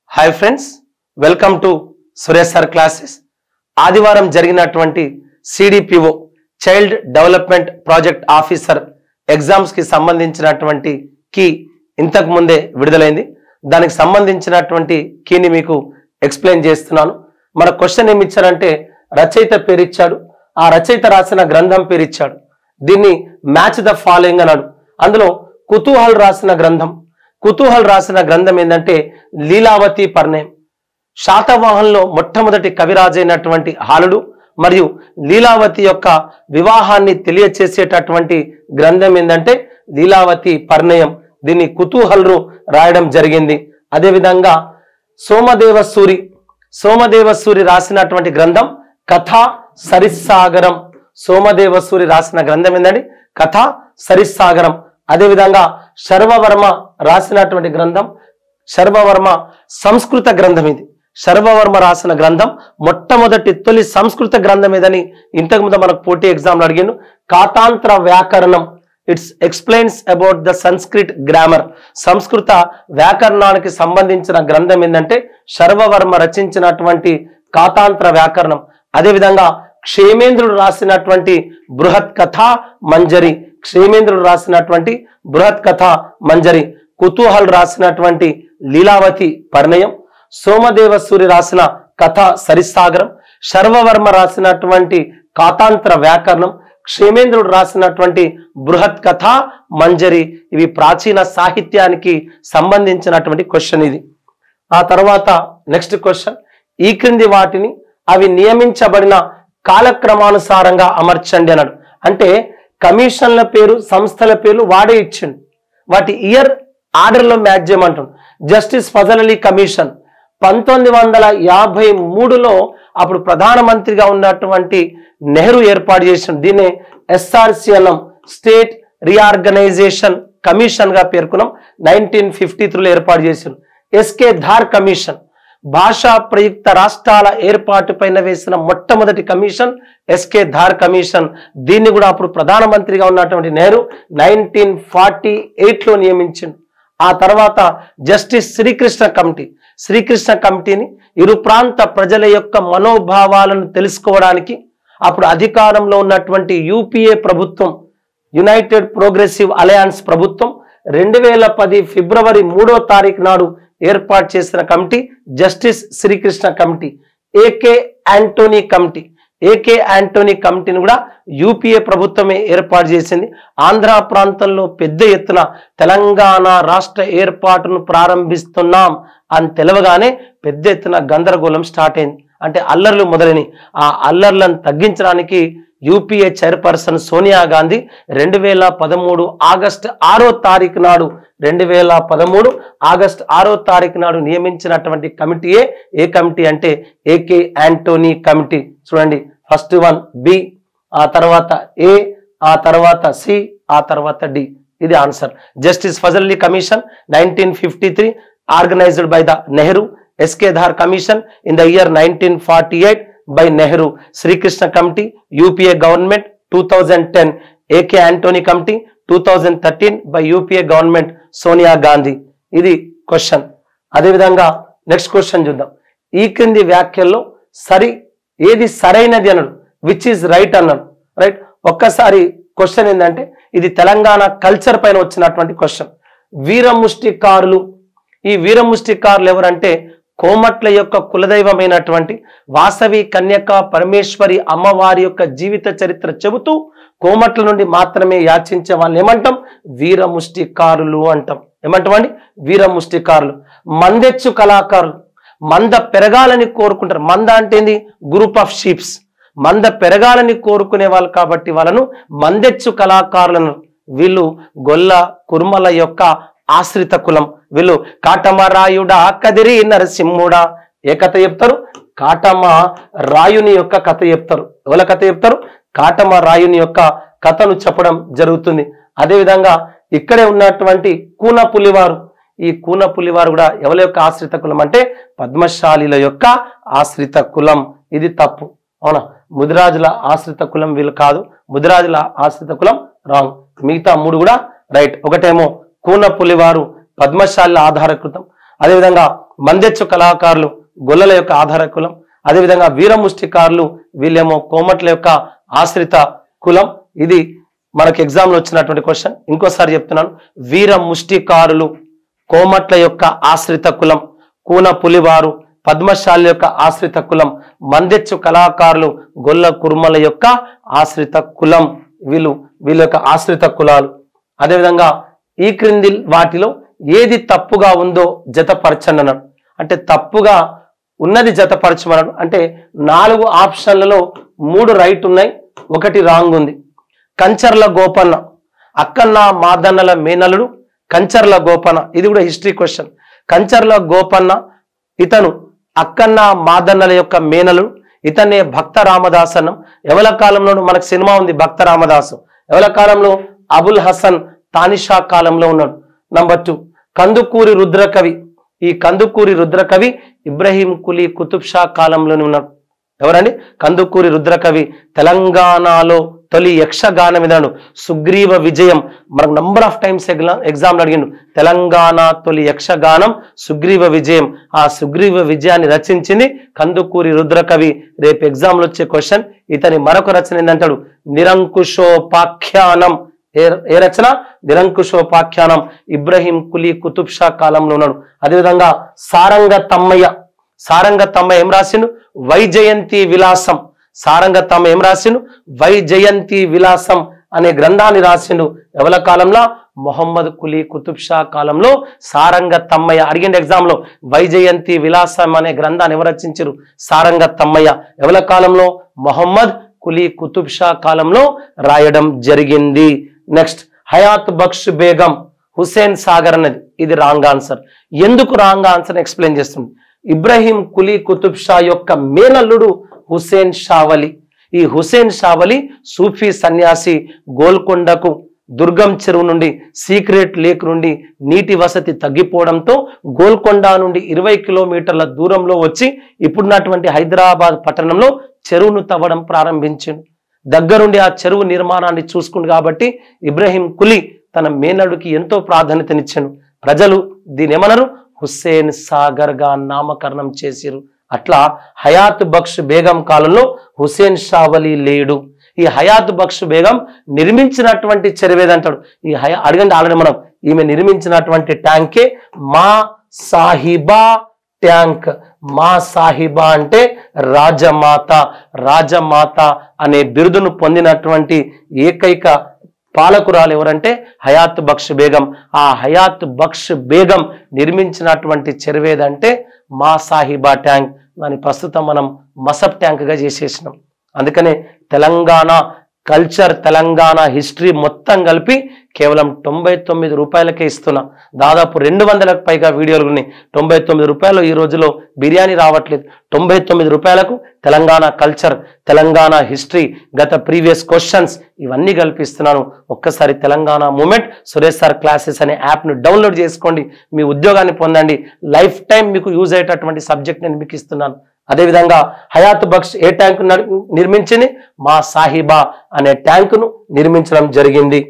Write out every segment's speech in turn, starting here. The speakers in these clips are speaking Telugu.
Hi friends welcome to Suresh sir classes ఆదివారం జరిగినటువంటి CDPO child development project officer exams కి సంబంధించినటువంటి కీ ఇంతకు ముందే విడుదలైంది దానికి సంబంధించినటువంటి కీని మీకు ఎక్స్ప్లెయిన్ చేస్తున్నాను మన క్వశ్చన్ ఏమి ఇచ్చారంటే రచయిత పేరు ఇచ్చాడు ఆ రచయిత రాసిన గ్రంథం పేరు ఇచ్చాడు దీన్ని మ్యాచ్ ద ఫాలోయింగ్ అన్నాడు అందులో కుతూహల్ రాసిన గ్రంథం కుతూహల్ రాసిన గ్రంథం ఏంటంటే లీలావతి పర్ణయం శాతవాహంలో మొట్టమొదటి కవిరాజైనటువంటి హాలుడు మరియు లీలావతి యొక్క వివాహాన్ని తెలియచేసేటటువంటి గ్రంథం ఏంటంటే లీలావతి పర్ణయం దీన్ని కుతూహల్రు రాయడం జరిగింది అదేవిధంగా సోమదేవ సూరి సోమదేవ సూరి రాసినటువంటి గ్రంథం కథా సరిస్సాగరం సోమదేవ సూరి రాసిన గ్రంథం ఏంటండి కథా సరిస్సాగరం అదేవిధంగా శర్వవర్మ రాసినటువంటి గ్రంథం శర్వవర్మ సంస్కృత గ్రంథం ఇది శర్వవర్మ రాసిన గ్రంథం మొట్టమొదటి తొలి సంస్కృత గ్రంథం ఏదని ఇంతకు ముందు మనకు పోటీ ఎగ్జామ్లో అడిగాను కాతాంత్ర వ్యాకరణం it's explains about the Sanskrit grammar సంస్కృత వ్యాకరణానికి సంబంధించిన గ్రంథం ఏంటంటే శర్వవర్మ రచించినటువంటి కాతాంత్ర వ్యాకరణం అదేవిధంగా క్షేమేంద్రుడు రాసినటువంటి బృహత్ కథ మంజరి క్షేమేంద్రుడు రాసినటువంటి బృహత్ కథ మంజరి కుతూహల్ రాసినటువంటి లీలావతి పరిణయం సోమదేవ సూరి రాసిన కథ సరిసాగరం శర్వవర్మ రాసినటువంటి కాతాంత్ర వ్యాకరణం క్షేమేంద్రుడు రాసినటువంటి బృహత్ కథ మంజరి ఇవి ప్రాచీన సాహిత్యానికి సంబంధించినటువంటి క్వశ్చన్ ఇది ఆ తర్వాత నెక్స్ట్ క్వశ్చన్ ఈ క్రింది వాటిని అవి నియమించబడిన కాలక్రమానుసారంగా అమర్చండి అన్నాడు అంటే కమిషన్ల పేరు సంస్థల పేర్లు వాడే ఇచ్చిండు వాటి ఇయర్ ఆర్డర్లో మ్యాచ్ చేయమంటాడు జస్టిస్ ఫజల్ అలీ కమిషన్ పంతొమ్మిది వందల యాభై మూడులో అప్పుడు ప్రధానమంత్రిగా ఉన్నటువంటి నెహ్రూ ఏర్పాటు చేసిన దీన్ని ఎస్ఆర్సిఎల్ఎం స్టేట్ రీఆర్గనైజేషన్ కమిషన్ గా పేర్కొన్నాం నైన్టీన్ ఫిఫ్టీ త్రీలో ఏర్పాటు చేసిన ఎస్కే ధార్ కమిషన్ భాషా ప్రయుక్త రాష్ట్రాల ఏర్పాటు పైన వేసిన మొట్టమొదటి కమిషన్ ఎస్కే ధార్ కమిషన్ దీన్ని కూడా అప్పుడు ప్రధానమంత్రిగా ఉన్నటువంటి నెహ్రూ నైన్టీన్ ఫార్టీ ఎయిట్లో నియమించిండు ఆ తర్వాత జస్టిస్ శ్రీకృష్ణ కమిటీ శ్రీకృష్ణ కమిటీని ఇరు ప్రాంత ప్రజల యొక్క మనోభావాలను తెలుసుకోవడానికి అప్పుడు అధికారంలో ఉన్నటువంటి యూపీఏ ప్రభుత్వం యునైటెడ్ ప్రోగ్రెసివ్ అలయన్స్ ప్రభుత్వం రెండు వేల పది ఫిబ్రవరి మూడో తారీఖు నాడు ఏర్పాటు చేసిన committee justice Srikrishna committee AK Antony committee AK Antony కమిటీని కూడా యూపీఏ ప్రభుత్వమే ఏర్పాటు చేసింది ఆంధ్ర ప్రాంతంలో పెద్ద ఎత్తున తెలంగాణ రాష్ట్ర ఏర్పాటును ప్రారంభిస్తున్నాం అని తెలవగానే పెద్ద ఎత్తున గందరగోళం స్టార్ట్ అయింది అంటే అల్లర్లు మొదలని ఆ అల్లర్లను తగ్గించడానికి యూపీఏ చైర్పర్సన్ సోనియా గాంధీ రెండు వేల పదమూడు ఆగస్టు ఆరో తారీఖు నాడు రెండు వేల పదమూడు ఆగస్టు ఆరో తారీఖు నాడు నియమించినటువంటి కమిటీయే ఏ కమిటీ అంటే ఏకే యాంటోనీ కమిటీ చూడండి ఫస్ట్ వన్ బి ఆ తర్వాత ఏ ఆ తర్వాత సి ఆ తర్వాత డి ఇది answer justice Fazal Ali commission nineteen fifty three organised by the Nehru SK Dhar commission in the year nineteen forty eight by Nehru Srikrishna committee UPA government two thousand ten AK Antony committee two thousand thirteen by UPA government Sonia Gandhi ఇది క్వశ్చన్ అదేవిధంగా నెక్స్ట్ క్వశ్చన్ చూద్దాం ఈ క్రింది వ్యాఖ్యల్లో సరి ఏది సరైనది అన్నాడు విచ్ ఈజ్ రైట్ అన్నాడు రైట్ ఒక్కసారి క్వశ్చన్ ఏంటంటే ఇది తెలంగాణ కల్చర్ పైన వచ్చినటువంటి క్వశ్చన్ వీరముష్టికారులు ఈ వీరముష్టికారులు ఎవరంటే కోమట్ల యొక్క కులదైవమైనటువంటి వాసవి కన్యక పరమేశ్వరి అమ్మవారి యొక్క జీవిత చరిత్ర చెబుతూ కోమట్ల నుండి మాత్రమే యాచించే వాళ్ళని ఏమంటాం వీరముష్టికారులు అంటాం ఏమంటామండి వీరముష్టికారులు మందెచ్చు కళాకారులు మంద పెరగాలని కోరుకుంటారు మంద అంటే ఏంది గ్రూప్ ఆఫ్ షీప్స్ మంద పెరగాలని కోరుకునే వాళ్ళు కాబట్టి వాళ్ళను మందెచ్చు కళాకారులను వీళ్ళు గొల్ల కుర్మల యొక్క ఆశ్రిత కులం వీళ్ళు కాటమరాయుడా కదిరి నరసింహుడా ఏ కథ చెప్తారు కాటమ రాయుని యొక్క కథ చెప్తారు ఎవరి కథ చెప్తారు కాటమ రాయుని యొక్క కథను చెప్పడం జరుగుతుంది అదేవిధంగా ఇక్కడే ఉన్నటువంటి కూన పులివారు ఈ కూన పులివారు కూడా ఎవరి యొక్క ఆశ్రిత కులం అంటే పద్మశాలిల యొక్క ఆశ్రిత కులం ఇది తప్పు అవునా ముదిరాజుల ఆశ్రిత కులం వీళ్ళు కాదు ముదిరాజుల ఆశ్రిత కులం రాంగ్ మిగతా మూడు కూడా రైట్ ఒకటేమో కూన పులివారు పద్మశాలిల ఆధారకృతం అదేవిధంగా మందెచ్చు కళాకారులు గొల్లల యొక్క ఆధార కులం అదేవిధంగా వీరముష్టికారులు వీళ్ళేమో కోమట్ల యొక్క ఆశ్రిత కులం ఇది మనకు ఎగ్జామ్లో వచ్చినటువంటి క్వశ్చన్ ఇంకోసారి చెప్తున్నాను వీర ముష్టికారులు కోమట్ల యొక్క ఆశ్రిత కులం కూన పులివారు పద్మశాలి యొక్క ఆశ్రిత కులం మందెచ్చు కళాకారులు గొల్ల కుర్మల యొక్క ఆశ్రిత కులం వీళ్ళు వీళ్ళ యొక్క ఆశ్రిత కులాలు అదేవిధంగా ఈ క్రింది వాటిలో ఏది తప్పుగా ఉందో జతపరచండి అన్నాడు అంటే తప్పుగా ఉన్నది జతపరచమన్నాడు అంటే నాలుగు ఆప్షన్లలో మూడు రైట్ ఉన్నాయి ఒకటి రాంగ్ ఉంది కంచర్ల గోపన్న అక్కన్న మాదన్నల మేనలుడు కంచర్ల గోపన్న ఇది కూడా హిస్టరీ క్వశ్చన్ కంచర్ల గోపన్న ఇతను అక్కన్న మాదన్నల యొక్క మేనలు ఇతనే భక్త రామదాసనం ఎవల కాలంలో మనకు సినిమా ఉంది భక్త రామదాసు ఎవల కాలంలో అబుల్ హసన్ తానిషా కాలంలో ఉన్నాడు నంబర్ టూ కందుకూరి రుద్రకవి ఈ కందుకూరి రుద్రకవి ఇబ్రహీం కులీ కుతుబ్ షా కాలంలోనే ఉన్నాడు ఎవరండి కందుకూరి రుద్రకవి తెలంగాణలో తొలి యక్షగానం విధాను సుగ్రీవ విజయం మనకు నంబర్ ఆఫ్ టైమ్స్ ఎగ్జామ్ అడిగిండు తెలంగాణ తొలి యక్షగానం సుగ్రీవ విజయం ఆ సుగ్రీవ విజయాన్ని రచించింది కందుకూరి రుద్రకవి రేపు ఎగ్జామ్లో వచ్చే క్వశ్చన్ ఇతని మరొక రచన ఏంటంటాడు నిరంకుశోపాఖ్యానం ఏ ఏ రచన నిరంకుశోపాఖ్యానం ఇబ్రహీం కులీ కుతుబ్ షా కాలంలో ఉన్నాడు అదేవిధంగా సారంగ తమ్మయ్య సారంగ తమ్మయ్య ఏం రాసిండు వైజయంతి విలాసం సారంగ తమ్మ ఏం రాసిండు వైజయంతి విలాసం అనే గ్రంథాన్ని రాసిండు ఎవల కాలంలో మొహమ్మద్ కులీ కుతుబ్ షా కాలంలో సారంగ తమ్మయ్య అడిగిండు ఎగ్జామ్ లో వైజయంతి విలాసం అనే గ్రంథాన్ని ఎవరు రచించారు సారంగ తమ్మయ్య ఎవల కాలంలో మొహమ్మద్ కులీ కుతుబ్ షా కాలంలో రాయడం జరిగింది నెక్స్ట్ హయాత్ బక్ష్ బేగం హుసేన్ సాగర్ అన్నది ఇది రాంగ్ ఆన్సర్ ఎందుకు రాంగ్ ఆన్సర్ ఎక్స్ప్లెయిన్ చేస్తుంది ఇబ్రహీం కులీ కుతుబ్ షా యొక్క మేనల్లుడు హుసేన్ షావలి ఈ హుసేన్ షావలి సూఫీ సన్యాసి గోల్కొండకు దుర్గం చెరువు నుండి సీక్రెట్ లేక్ నుండి నీటి వసతి తగ్గిపోవడంతో గోల్కొండ నుండి ఇరవై కిలోమీటర్ల దూరంలో వచ్చి ఇప్పుడున్నటువంటి హైదరాబాద్ పట్టణంలో చెరువును తవ్వడం ప్రారంభించిండు దగ్గరుండి ఆ చెరువు నిర్మాణాన్ని చూసుకుండు కాబట్టి ఇబ్రహీం కులి తన మేనడుకి ఎంతో ప్రాధాన్యతనిచ్చాను ప్రజలు దీని ఏమన్నారు హుస్సేన్ సాగర్ గా నామకరణం చేసిరు అట్లా హయాత్ బక్ష్ బేగం కాలంలో హుసేన్ షావలి లేడు ఈ హయాత్ బక్ష్ బేగం నిర్మించినటువంటి చెరువేదంటాడు ఈ హయా అడగండి ఆల్రెడీ మనం ఈమె నిర్మించినటువంటి ట్యాంకే మా సాహిబా ట్యాంక్ మా సాహిబా అంటే రాజమాత రాజమాత అనే బిరుదును పొందినటువంటి ఏకైక పాలకురాలు ఎవరంటే హయాత్ బక్ష్ బేగం ఆ హయాత్ బక్ష్ బేగం నిర్మించినటువంటి చెరువేదంటే మా సాహిబా ట్యాంక్ దాని ప్రస్తుతం మనం మసబ్ ట్యాంక్గా చేసేసినాం అందుకనే తెలంగాణ కల్చర్ తెలంగాణ హిస్టరీ మొత్తం కలిపి కేవలం తొంభై తొమ్మిది రూపాయలకే ఇస్తున్నా దాదాపు రెండు వందలకు పైగా వీడియోలు ఉన్నాయి తొంభై తొమ్మిది రూపాయలు ఈ రోజులో బిర్యానీ రావట్లేదు తొంభై తొమ్మిది రూపాయలకు తెలంగాణ కల్చర్ తెలంగాణ హిస్టరీ గత ప్రీవియస్ క్వశ్చన్స్ ఇవన్నీ కల్పిస్తున్నాను ఒక్కసారి Telangana movement Suresh sir classes అనే యాప్ను డౌన్లోడ్ చేసుకోండి మీ ఉద్యోగాన్ని పొందండి లైఫ్ టైం మీకు యూజ్ అయ్యేటటువంటి సబ్జెక్ట్ నేను మీకు ఇస్తున్నాను అదేవిధంగా హయాత్ బక్ష్ ఏ ట్యాంక్ నిర్మించింది మా సాహిబా అనే ట్యాంకును నిర్మించడం జరిగింది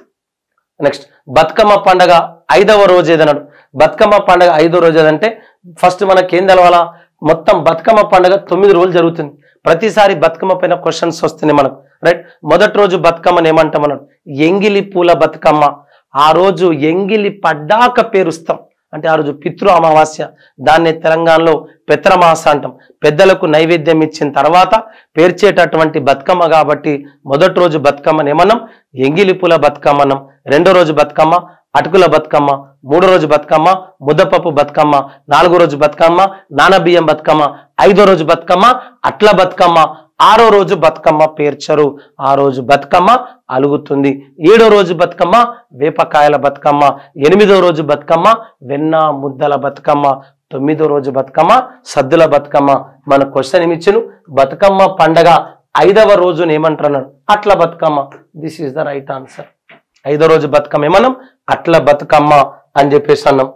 నెక్స్ట్ బతుకమ్మ పండగ ఐదవ రోజు ఏదన్నాడు బతుకమ్మ పండగ ఐదో రోజు ఏదంటే ఫస్ట్ మనకి ఏం తెలవాలా మొత్తం బతుకమ్మ పండగ తొమ్మిది రోజులు జరుగుతుంది ప్రతిసారి బతుకమ్మ పైన క్వశ్చన్స్ వస్తున్నాయి మనకు రైట్ మొదటి రోజు బతుకమ్మని ఏమంటాం అన్నాడు ఎంగిలి పూల బతుకమ్మ ఆ రోజు ఎంగిలి పడ్డాక పేరుస్తాం అంటే ఆ రోజు పితృ అమావాస్య దాన్ని తెలంగాణలో పెత్రమాస అంటాం పెద్దలకు నైవేద్యం ఇచ్చిన తర్వాత పేర్చేటటువంటి బతుకమ్మ కాబట్టి మొదటి రోజు బతుకమ్మని ఏమన్నాం ఎంగిలి పూల బతుకమ్మ అన్నాం రెండో రోజు బతుకమ్మ అటుకుల బతుకమ్మ మూడో రోజు బతుకమ్మ ముద్దపప్పు బతుకమ్మ నాలుగో రోజు బతుకమ్మ నానబియ్యం బతుకమ్మ ఐదో రోజు బతుకమ్మ అట్ల బతుకమ్మ ఆరో రోజు బతుకమ్మ పేర్చరు ఆ రోజు బతుకమ్మ అలుగుతుంది ఏడో రోజు బతుకమ్మ వేపకాయల బతుకమ్మ ఎనిమిదో రోజు బతుకమ్మ వెన్న ముద్దల బతుకమ్మ తొమ్మిదో రోజు బతుకమ్మ సద్దుల బతుకమ్మ మన క్వశ్చన్ ఏమిచ్చును బతుకమ్మ పండగ ఐదవ రోజున ఏమంటున్నాడు Atla Bathukamma this is the right answer ఐదో రోజు బతుకమ్మ ఏమన్నాం అట్ల బతుకమ్మ అని చెప్పేసి అన్నాం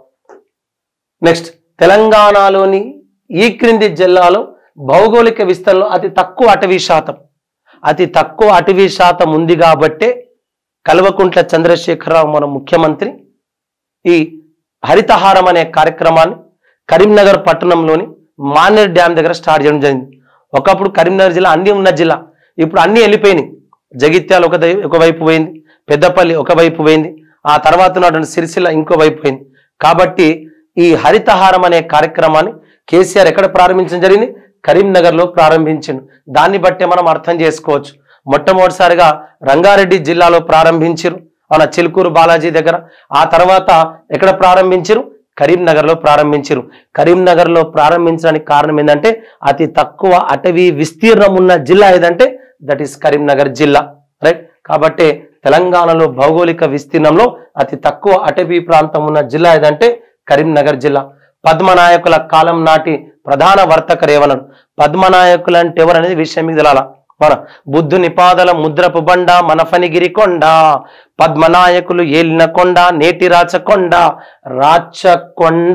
నెక్స్ట్ తెలంగాణలోని ఈ క్రింది జిల్లాలో భౌగోళిక విస్తరణలో అతి తక్కువ అటవీ శాతం అతి తక్కువ అటవీ శాతం ఉంది కాబట్టే కల్వకుంట్ల చంద్రశేఖరరావు మన ముఖ్యమంత్రి ఈ హరితహారం అనే కార్యక్రమాన్ని కరీంనగర్ పట్టణంలోని మానేర్ డ్యామ్ దగ్గర స్టార్ట్ చేయడం జరిగింది ఒకప్పుడు కరీంనగర్ జిల్లా అన్ని ఉన్న జిల్లా ఇప్పుడు అన్ని వెళ్ళిపోయినాయి జగిత్యాల ఒక దై- ఒక వైపు పోయింది పెద్దపల్లి ఒక వైపు పోయింది ఆ తర్వాత ఉన్నటువంటి సిరిసిల్ల ఇంకో వైపు పోయింది కాబట్టి ఈ హరితహారం అనే కార్యక్రమాన్ని కేసీఆర్ ఎక్కడ ప్రారంభించడం జరిగింది కరీంనగర్లో ప్రారంభించిండు దాన్ని బట్టే మనం అర్థం చేసుకోవచ్చు మొట్టమొదటిసారిగా రంగారెడ్డి జిల్లాలో ప్రారంభించారు మన చిలుకూరు బాలాజీ దగ్గర ఆ తర్వాత ఎక్కడ ప్రారంభించారు కరీంనగర్లో ప్రారంభించారు కరీంనగర్లో ప్రారంభించడానికి కారణం ఏంటంటే అతి తక్కువ అటవీ విస్తీర్ణం ఉన్న జిల్లా ఏదంటే దట్ ఈస్ కరీంనగర్ జిల్లా రైట్ కాబట్టి తెలంగాణలో భౌగోళిక విస్తీర్ణంలో అతి తక్కువ అటవీ ప్రాంతం ఉన్న జిల్లా ఏదంటే కరీంనగర్ జిల్లా పద్మనాయకుల కాలం నాటి ప్రధాన వర్తకరు ఏమన్నారు పద్మనాయకులు అంటే ఎవరు అనేది విషయం మీకు తెలాల మన బుద్ధుని పాదల ముద్రపు బండ మనఫనిగిరి కొండ పద్మనాయకులు ఏలిన కొండ నేటి రాచకొండ రాచకొండ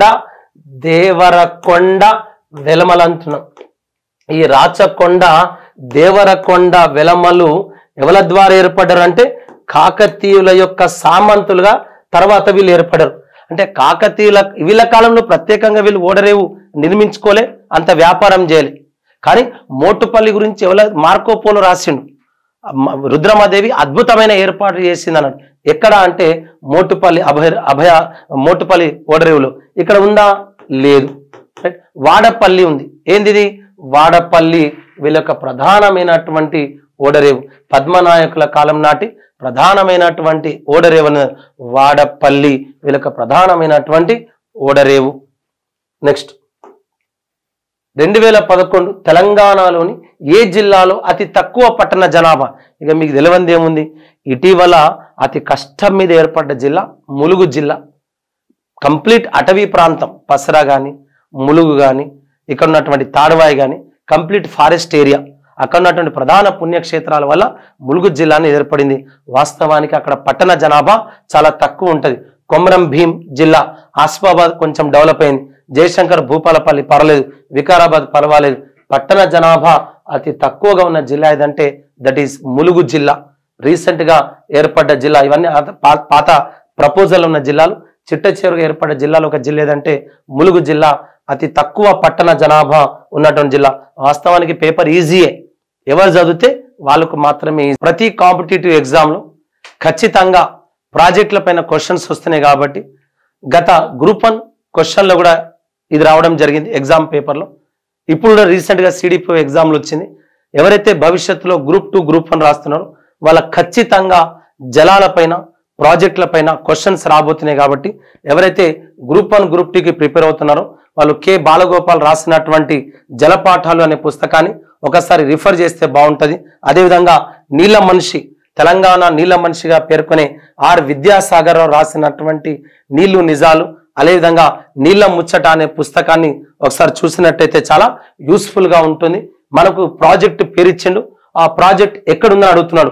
దేవరకొండ వెలమలంటున్నాం ఈ రాచకొండ దేవరకొండ వెలమలు ఎవల ద్వారా ఏర్పడ్డారు అంటే కాకతీయుల యొక్క సామంతులుగా తర్వాత వీళ్ళు ఏర్పడారు అంటే కాకతీయుల వీళ్ళ కాలంలో ప్రత్యేకంగా వీళ్ళు ఓడరేవు నిర్మించుకోలే అంత వ్యాపారం చేయలే కానీ మోటుపల్లి గురించి ఎవల మార్కోపోలో రాసిండు మ- రుద్రమాదేవి అద్భుతమైన ఏర్పాటు చేసింది అన్నాడు ఎక్కడ అంటే మోటుపల్లి అభయ అభయ మోటుపల్లి ఓడరేవులో ఇక్కడ ఉందా లేదు రైట్? వాడపల్లి ఉంది ఏంది ఇది? వాడపల్లి వీళ్ళ యొక్క ప్రధానమైనటువంటి ఓడరేవు పద్మనాయకుల కాలం నాటి ప్రధానమైనటువంటి ఓడరేవు అన్నది వాడపల్లి వీళ్ళ యొక్క ప్రధానమైనటువంటి ఓడరేవు నెక్స్ట్ రెండు వేల పదకొండు తెలంగాణలోని ఏ జిల్లాలో అతి తక్కువ పట్టణ జనాభా ఇక మీకు తెలియంది ఏముంది ఇటీవల అతి కష్టం మీద ఏర్పడ్డ జిల్లా ములుగు జిల్లా కంప్లీట్ అటవీ ప్రాంతం పసరా కానీ ములుగు కానీ ఇక్కడ ఉన్నటువంటి తాడువాయి కానీ కంప్లీట్ ఫారెస్ట్ ఏరియా అక్కడ ఉన్నటువంటి ప్రధాన పుణ్యక్షేత్రాల వల్ల ములుగు జిల్లాని ఏర్పడింది వాస్తవానికి అక్కడ పట్టణ జనాభా చాలా తక్కువ ఉంటుంది కొమరం భీం జిల్లా ఆసిఫాబాద్ కొంచెం డెవలప్ అయింది జయశంకర్ భూపాలపల్లి పర్వాలేదు వికారాబాద్ పర్వాలేదు పట్టణ జనాభా అతి తక్కువగా ఉన్న జిల్లా ఏదంటే దట్ ఈస్ ములుగు జిల్లా రీసెంట్ గా ఏర్పడ్డ జిల్లా ఇవన్నీ ఆత- పా- పాత ప్రపోజల్ ఉన్న జిల్లాలు చిట్ట చివరిగా ఏర్పడ్డ జిల్లాలో ఒక జిల్లా ఏదంటే ములుగు జిల్లా అతి తక్కువ పట్టణ జనాభా ఉన్నటువంటి జిల్లా వాస్తవానికి పేపర్ ఈజీయే ఎవరు చదివితే వాళ్ళకు మాత్రమే easy. ప్రతి కాంపిటేటివ్ ఎగ్జామ్లో ఖచ్చితంగా ప్రాజెక్టుల పైన క్వశ్చన్స్ వస్తున్నాయి కాబట్టి గత గ్రూప్ వన్ క్వశ్చన్లో కూడా ఇది రావడం జరిగింది ఎగ్జామ్ పేపర్లో ఇప్పుడు కూడా రీసెంట్గా సిడిపి ఎగ్జామ్లు వచ్చింది ఎవరైతే భవిష్యత్తులో గ్రూప్ టూ గ్రూప్ వన్ రాస్తున్నారో వాళ్ళ ఖచ్చితంగా జలాలపైన ప్రాజెక్టులపైన క్వశ్చన్స్ రాబోతున్నాయి కాబట్టి ఎవరైతే గ్రూప్ వన్ గ్రూప్ టూకి ప్రిపేర్ అవుతున్నారో వాళ్ళు కె బాలగోపాల్ రాసినటువంటి జలపాఠాలు అనే పుస్తకాన్ని ఒకసారి రిఫర్ చేస్తే బాగుంటుంది అదేవిధంగా నీల మనిషి తెలంగాణ నీల మనిషిగా పేర్కొనే ఆర్ విద్యాసాగర్ రావు రాసినటువంటి నీళ్లు నిజాలు అదేవిధంగా నీళ్ళ ముచ్చట అనే పుస్తకాన్ని ఒకసారి చూసినట్టయితే చాలా యూస్ఫుల్ గా ఉంటుంది మనకు ప్రాజెక్ట్ పేరిచ్చిండు ఆ ప్రాజెక్ట్ ఎక్కడుందని అడుగుతున్నాడు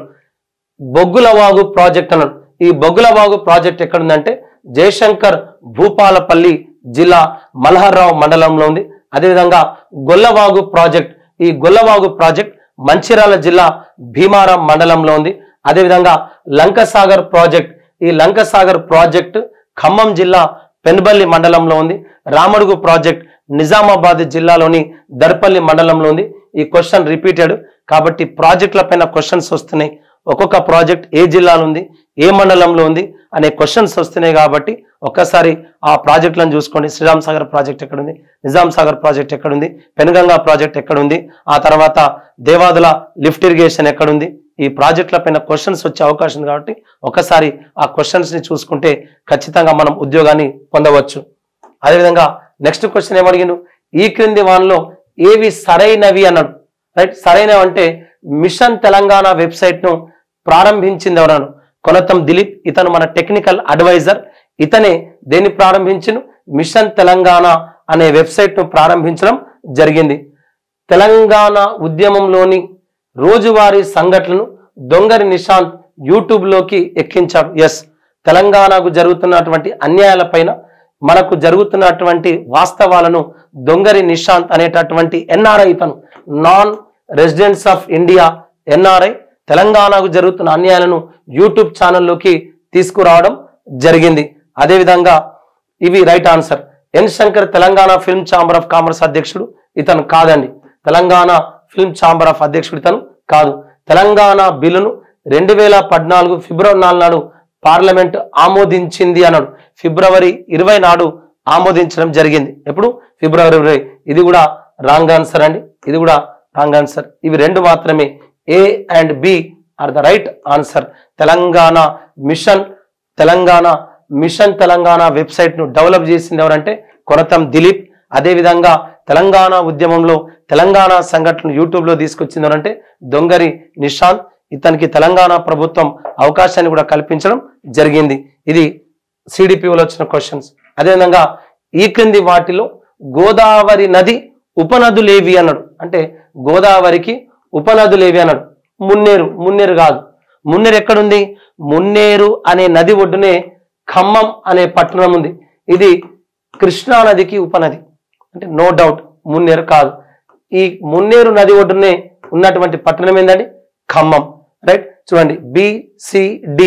బొగ్గులవాగు ప్రాజెక్ట్ అన్నాడు ఈ బొగ్గులవాగు ప్రాజెక్ట్ ఎక్కడుందంటే జయశంకర్ భూపాలపల్లి జిల్లా మల్హర్రావు మండలంలో ఉంది అదేవిధంగా గొల్లవాగు ప్రాజెక్ట్ ఈ గొల్లవాగు ప్రాజెక్ట్ మంచిర్యాల జిల్లా భీమారం మండలంలో ఉంది అదేవిధంగా లంకసాగర్ ప్రాజెక్ట్ ఈ లంకసాగర్ ప్రాజెక్ట్ ఖమ్మం జిల్లా పెన్బల్లి మండలంలో ఉంది రామడుగు ప్రాజెక్ట్ నిజామాబాద్ జిల్లాలోని దర్పల్లి మండలంలో ఉంది ఈ క్వశ్చన్ రిపీటెడ్ కాబట్టి ప్రాజెక్టుల పైన క్వశ్చన్స్ వస్తున్నాయి ఒక్కొక్క ప్రాజెక్ట్ ఏ జిల్లాలో ఉంది ఏ మండలంలో ఉంది అనే క్వశ్చన్స్ వస్తున్నాయి కాబట్టి ఒక్కసారి ఆ ప్రాజెక్టులను చూసుకోండి శ్రీరామ్ సాగర్ ప్రాజెక్ట్ ఎక్కడుంది నిజాం సాగర్ ప్రాజెక్ట్ ఎక్కడుంది పెనుగంగా ప్రాజెక్ట్ ఎక్కడుంది ఆ తర్వాత దేవాదుల లిఫ్ట్ ఇరిగేషన్ ఎక్కడుంది ఈ ప్రాజెక్టుల పైన క్వశ్చన్స్ వచ్చే అవకాశం ఉంది కాబట్టి ఒకసారి ఆ క్వశ్చన్స్ ని చూసుకుంటే ఖచ్చితంగా మనం ఉద్యోగాన్ని పొందవచ్చు అదేవిధంగా నెక్స్ట్ క్వశ్చన్ ఏమడిగిండు ఈ క్రింది వాన్లో ఏవి సరైనవి అన్నాడు రైట్ సరైనవి అంటే మిషన్ తెలంగాణ వెబ్సైట్ ను ప్రారంభించింది ఎవరన్నాడు కొనతం దిలీప్ ఇతను మన టెక్నికల్ అడ్వైజర్ ఇతనే దేన్ని ప్రారంభించిన మిషన్ తెలంగాణ అనే వెబ్సైట్ ను ప్రారంభించడం జరిగింది తెలంగాణ ఉద్యమంలోని రోజువారీ సంఘటనలు దొంగరి నిశాంత్ యూట్యూబ్ లోకి ఎక్కించాడు ఎస్ తెలంగాణకు జరుగుతున్నటువంటి అన్యాయాలపైన మనకు జరుగుతున్నటువంటి వాస్తవాలను దొంగరి నిశాంత్ అనేటటువంటి ఎన్ఆర్ఐ ఇతను non residents of India NRI తెలంగాణకు జరుగుతున్న అన్యాయాలను యూట్యూబ్ ఛానల్లోకి తీసుకురావడం జరిగింది అదేవిధంగా ఇవి right answer N Shankar Telangana film chamber of commerce అధ్యక్షుడు ఇతను కాదండి తెలంగాణ ఫిల్మ్ ఛాంబర్ ఆఫ్ అధ్యక్షుడు ఇతను కాదు తెలంగాణ బిల్లును రెండు వేల పద్నాలుగు ఫిబ్రవరి నాలుగు నాడు పార్లమెంట్ ఆమోదించింది అన్నాడు ఫిబ్రవరి ఇరవై నాడు ఆమోదించడం జరిగింది ఎప్పుడు ఫిబ్రవరి ఇరవై ఇది కూడా రాంగ్ ఆన్సర్ అండి ఇది కూడా రాంగ్ ఆన్సర్ ఇవి రెండు మాత్రమే A and B are the right answer Telangana mission Telangana mission Telangana website ను డెవలప్ చేసింది ఎవరంటే కొరతం దిలీప్ అదేవిధంగా తెలంగాణ ఉద్యమంలో తెలంగాణ సంఘటనలు యూట్యూబ్ లో తీసుకొచ్చింది ఎవరంటే దొంగరి నిషాంత్ ఇతనికి తెలంగాణ ప్రభుత్వం అవకాశాన్ని కూడా కల్పించడం జరిగింది ఇది సిడిపిఓలో వచ్చిన క్వశ్చన్స్ అదేవిధంగా ఈ క్రింది వాటిలో గోదావరి నది ఉపనదులేవి అన్నాడు అంటే గోదావరికి ఉపనదులేవి అన్నాడు మున్నేరు మున్నేరు కాదు మున్నేరు ఎక్కడుంది మున్నేరు అనే నది ఒడ్డునే ఖమ్మం అనే పట్టణం ఉంది ఇది కృష్ణా నదికి ఉపనది అంటే నో డౌట్ మున్నేరు కాదు ఈ మున్నేరు నది ఒడ్డునే ఉన్నటువంటి పట్టణం ఏందండి ఖమ్మం రైట్ చూడండి బిసిడి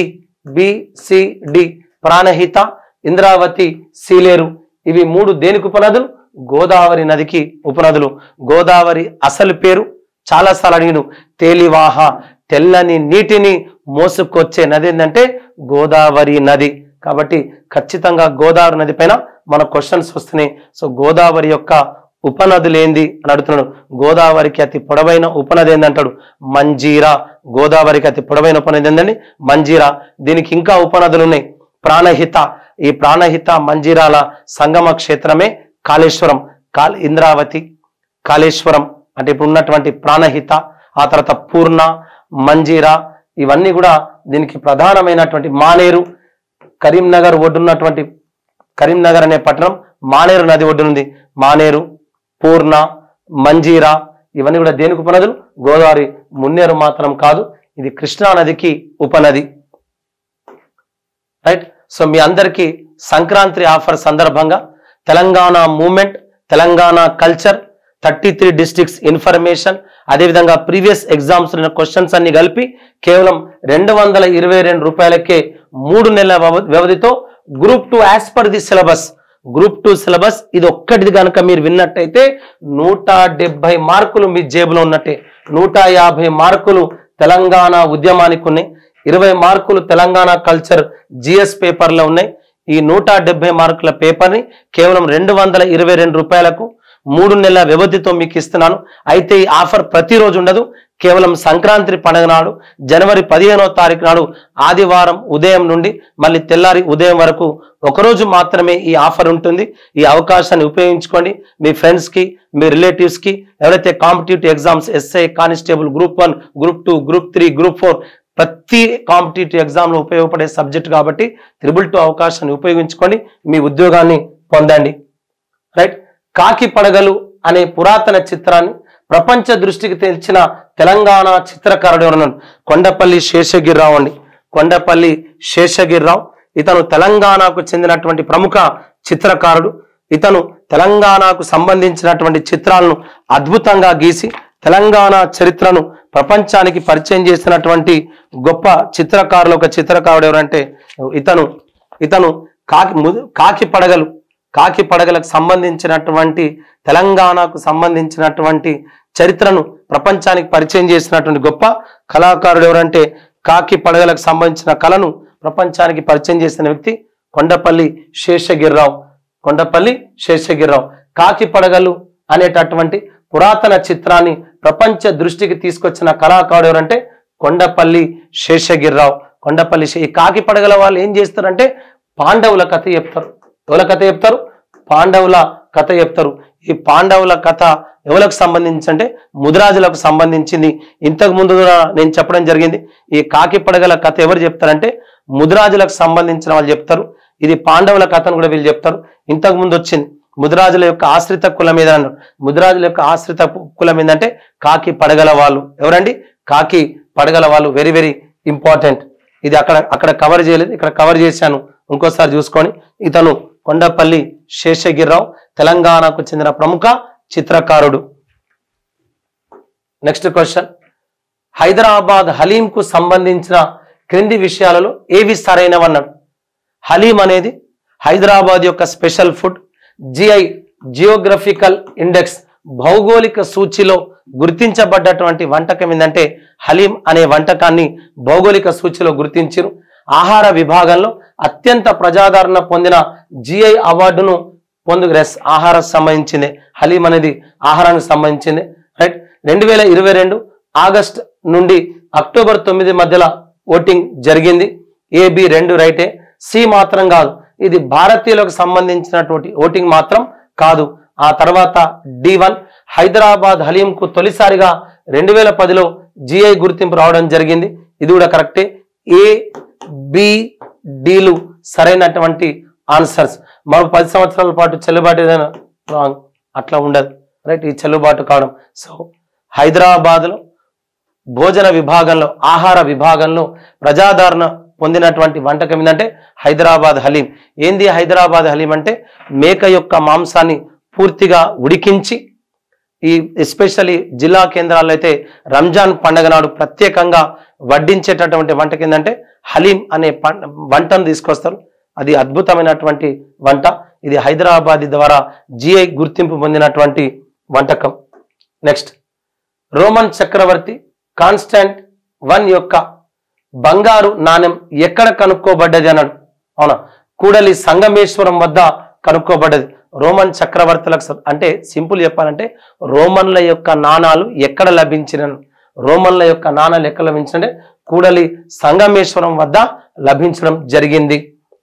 బిసిడి ప్రాణహిత ఇంద్రావతి సీలేరు ఇవి మూడు దేనికి ఉపనదులు గోదావరి నదికి ఉపనదులు గోదావరి అసలు పేరు చాలా సార్లు అడిగిను తేలివాహ తెల్లని నీటిని మోసుకొచ్చే నది ఏంటంటే గోదావరి నది కాబట్టి ఖచ్చితంగా గోదావరి నది పైన మన క్వశ్చన్స్ వస్తున్నాయి సో గోదావరి యొక్క ఉపనదులు ఏంది అని అడుగుతున్నాడు గోదావరికి అతి పొడవైన ఉపనది ఏందంటాడు మంజీరా గోదావరికి అతి పొడవైన ఉపనది ఏందండి మంజీరా దీనికి ఇంకా ఉపనదులు ఉన్నాయి ప్రాణహిత ఈ ప్రాణహిత మంజీరాల సంగమ క్షేత్రమే కాళేశ్వరం కాల్ ఇంద్రావతి కాళేశ్వరం అంటే ఇప్పుడు ఉన్నటువంటి ప్రాణహిత ఆ తర్వాత పూర్ణ మంజీరా ఇవన్నీ కూడా దీనికి ప్రధానమైనటువంటి మానేరు కరీంనగర్ ఒడ్డున్నటువంటి కరీంనగర్ అనే పట్టణం మానేరు నది ఒడ్డునుంది మానేరు పూర్ణ మంజీరా ఇవన్నీ కూడా దేనికి ఉపనదులు గోదావరి మున్నేరు మాత్రం కాదు ఇది కృష్ణా నదికి ఉపనది రైట్ సో మీ అందరికీ సంక్రాంతి ఆఫర్ సందర్భంగా Telangana movement Telangana culture thirty three districts information అదేవిధంగా ప్రీవియస్ ఎగ్జామ్స్ క్వశ్చన్స్ అన్ని కలిపి కేవలం రెండు వందల ఇరవై రెండు రూపాయలకే మూడు నెలల వ్యవ- వ్యవధితో group two as per the syllabus group two syllabus ఇది ఒక్కటిది కనుక మీరు విన్నట్టయితే నూట డెబ్బై మార్కులు మీ జేబులో ఉన్నట్టే నూట యాభై మార్కులు తెలంగాణ ఉద్యమానికి ఉన్నాయి ఇరవై మార్కులు తెలంగాణ కల్చర్ జిఎస్ పేపర్లో ఉన్నాయి ఈ నూట డెబ్బై మార్కుల పేపర్ని కేవలం రెండు వందల ఇరవై రెండు రూపాయలకు మూడు నెలల వ్యవధితో మీకు ఇస్తున్నాను అయితే ఈ ఆఫర్ ప్రతిరోజు ఉండదు కేవలం సంక్రాంతి పండుగ నాడు జనవరి పదిహేనో తారీఖు నాడు ఆదివారం ఉదయం నుండి మళ్ళీ తెల్లారి ఉదయం వరకు ఒకరోజు మాత్రమే ఈ ఆఫర్ ఉంటుంది ఈ అవకాశాన్ని ఉపయోగించుకోండి మీ ఫ్రెండ్స్ కి మీ రిలేటివ్స్ కి ఎవరైతే competitive exams SI constable group one group two group three group four ప్రతి కాంపిటేటివ్ ఎగ్జామ్ లో ఉపయోగపడే సబ్జెక్ట్ కాబట్టి త్రిబుల్ టూ అవకాశాన్ని ఉపయోగించుకొని మీ ఉద్యోగాన్ని పొందండి రైట్ కాకి పడగలు అనే పురాతన చిత్రాన్ని ప్రపంచ దృష్టికి తెచ్చిన తెలంగాణ చిత్రకారుడు ఎవరన్నాడు కొండపల్లి శేషగిరిరావు అండి కొండపల్లి శేషగిరిరావు ఇతను తెలంగాణకు చెందినటువంటి ప్రముఖ చిత్రకారుడు ఇతను తెలంగాణకు సంబంధించినటువంటి చిత్రాలను అద్భుతంగా గీసి తెలంగాణ చరిత్రను ప్రపంచానికి పరిచయం చేసినటువంటి గొప్ప చిత్రకారులు ఒక చిత్రకారుడు ఎవరంటే ఇతను ఇతను కాకి ము- కాకి పడగలు కాకి పడగలకు సంబంధించినటువంటి తెలంగాణకు సంబంధించినటువంటి చరిత్రను ప్రపంచానికి పరిచయం చేసినటువంటి గొప్ప కళాకారుడు ఎవరంటే కాకి పడగలకు సంబంధించిన కళను ప్రపంచానికి పరిచయం చేసిన వ్యక్తి కొండపల్లి శేషగిరిరావు కొండపల్లి శేషగిరిరావు కాకి పడగలు అనేటటువంటి పురాతన చిత్రాన్ని ప్రపంచ దృష్టికి తీసుకొచ్చిన కళాకారుడు ఎవరంటే కొండపల్లి శేషగిరిరావు కొండపల్లి శే- ఈ కాకి పడగల వాళ్ళు ఏం చేస్తారంటే పాండవుల కథ చెప్తారు ఎవల కథ చెప్తారు పాండవుల కథ చెప్తారు ఈ పాండవుల కథ ఎవరికి సంబంధించి అంటే ముదిరాజులకు సంబంధించింది ఇంతకు ముందు కూడా నేను చెప్పడం జరిగింది ఈ కాకి పడగల కథ ఎవరు చెప్తారంటే ముదిరాజులకు సంబంధించిన వాళ్ళు చెప్తారు ఇది పాండవుల కథను కూడా వీళ్ళు చెప్తారు ఇంతకు ముందు వచ్చింది ముదిరాజుల యొక్క ఆశ్రిత కులం మీద అన్నారు ముదిరాజుల యొక్క ఆశ్రిత కులం ఏంటంటే కాకి పడగల వాళ్ళు ఎవరండి కాకి పడగల వాళ్ళు వెరీ వెరీ ఇంపార్టెంట్ ఇది అక్కడ అక్కడ కవర్ చేయలేదు ఇక్కడ కవర్ చేశాను ఇంకోసారి చూసుకొని ఇతను కొండపల్లి శేషగిరిరావు తెలంగాణకు చెందిన ప్రముఖ చిత్రకారుడు నెక్స్ట్ క్వశ్చన్ హైదరాబాద్ హలీం కు సంబంధించిన క్రింది విషయాలలో ఏవి సరైనవన్నాడు హలీం అనేది హైదరాబాద్ యొక్క special food GI geographical index భౌగోళిక సూచిలో గుర్తించబడ్డటువంటి వంటకం ఏంటంటే హలీం అనే వంటకాన్ని భౌగోళిక సూచిలో గుర్తించారు ఆహార విభాగంలో అత్యంత ప్రజాదరణ పొందిన జిఐ అవార్డును పొందు రెస్ ఆహారం సంబంధించింది హలీం అనేది ఆహారానికి సంబంధించింది రైట్ రెండు వేల ఇరవై రెండు ఆగస్ట్ నుండి అక్టోబర్ తొమ్మిది మధ్యలో ఓటింగ్ జరిగింది ఏబి రెండు రైటే సి మాత్రం కాదు ఇది భారతీయులకు సంబంధించినటువంటి ఓటింగ్ మాత్రం కాదు ఆ తర్వాత డి వన్ హైదరాబాద్ హలీంకు తొలిసారిగా రెండు వేల పదిలో జిఐ గుర్తింపు రావడం జరిగింది ఇది కూడా కరెక్టే ఏ బి డిలు సరైనటువంటి ఆన్సర్స్ మరో పది సంవత్సరాల పాటు చెల్లుబాటు ఏదైనా రాంగ్ అట్లా ఉండదు రైట్ ఈ చెల్లుబాటు కావడం సో హైదరాబాద్లో భోజన విభాగంలో ఆహార విభాగంలో ప్రజాదరణ పొందినటువంటి వంటకం ఏంటంటే హైదరాబాద్ హలీం ఏంది హైదరాబాద్ హలీం అంటే మేక యొక్క మాంసాన్ని పూర్తిగా ఉడికించి ఈ ఎస్పెషల్లీ జిల్లా కేంద్రాల్లో అయితే రంజాన్ పండగ నాడు ప్రత్యేకంగా వడ్డించేటటువంటి వంటకి ఏంటంటే హలీం అనే పం- వంటను తీసుకొస్తారు అది అద్భుతమైనటువంటి వంట ఇది హైదరాబాద్ ద్వారా జిఐ గుర్తింపు పొందినటువంటి వంటకం నెక్స్ట్ రోమన్ చక్రవర్తి కాన్స్టాంట్ వన్ యొక్క బంగారు నాణెం ఎక్కడ కనుక్కోబడ్డది అన్నాడు అవునా కూడలి సంగమేశ్వరం వద్ద కనుక్కోబడ్డది రోమన్ చక్రవర్తులకు స- అంటే సింపుల్ చెప్పాలంటే రోమన్ల యొక్క నాణాలు ఎక్కడ లభించిన రోమన్ల యొక్క నాణాలు ఎక్కడ లభించినంటే కూడలి సంగమేశ్వరం వద్ద లభించడం జరిగింది